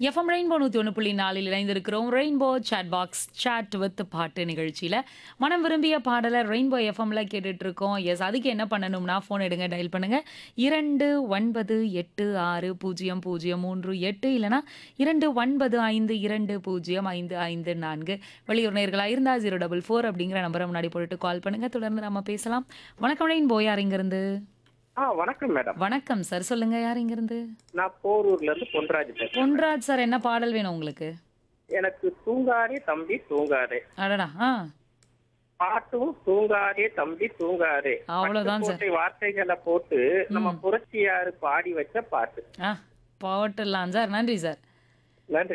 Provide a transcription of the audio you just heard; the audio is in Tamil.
எஃப்எம் ரெயின்போ நூற்றி ஒன்று புள்ளி நாலில் இணைந்திருக்கிறோம் rainbow chat box chat with பாட்டு நிகழ்ச்சியில் மனம் விரும்பிய பாடலை ரெயின்போ எஃப்எம்ல கேட்டுட்டு இருக்கோம் எஸ் அதுக்கு என்ன பண்ணணும்னா ஃபோன் எடுங்க டயல் பண்ணுங்க இரண்டு ஒன்பது எட்டு ஆறு பூஜ்ஜியம் பூஜ்ஜியம் மூன்று எட்டு இல்லைனா இரண்டு ஒன்பது ஐந்து இரண்டு பூஜ்ஜியம் ஐந்து ஐந்து நான்கு வெளியூர் நேர்களாக இருந்தால் ஜீரோ டபுள் ஃபோர் அப்படிங்கிற நம்பரை முன்னாடி போட்டுட்டு கால் பண்ணுங்க தொடர்ந்து நம்ம பேசலாம் வணக்கம் ரெயின்போ யார் இங்கிருந்து ஆ வணக்கம் மேடம் வணக்கம் சார் சொல்லுங்க யார் இங்கிருந்து நான் போரூர்ல இருந்து பொன்ராஜ் பேசுறேன் பொன்ராஜ் சார் என்ன பாடல் வேணும் உங்களுக்கு எனக்கு தூங்காதே தம்பி தூங்காதே அடடா ஆ பாட்டும் தூங்காதே தம்பி தூங்காதே அவ்வளவுதான் சார். பட்டுக்கோட்டை வார்த்தைகளை போட்டு நம்ம புரட்சியாரு பாடி வச்ச பாட்டு ஆ போட்டுடலாம் சார் நன்றி சார் நன்றி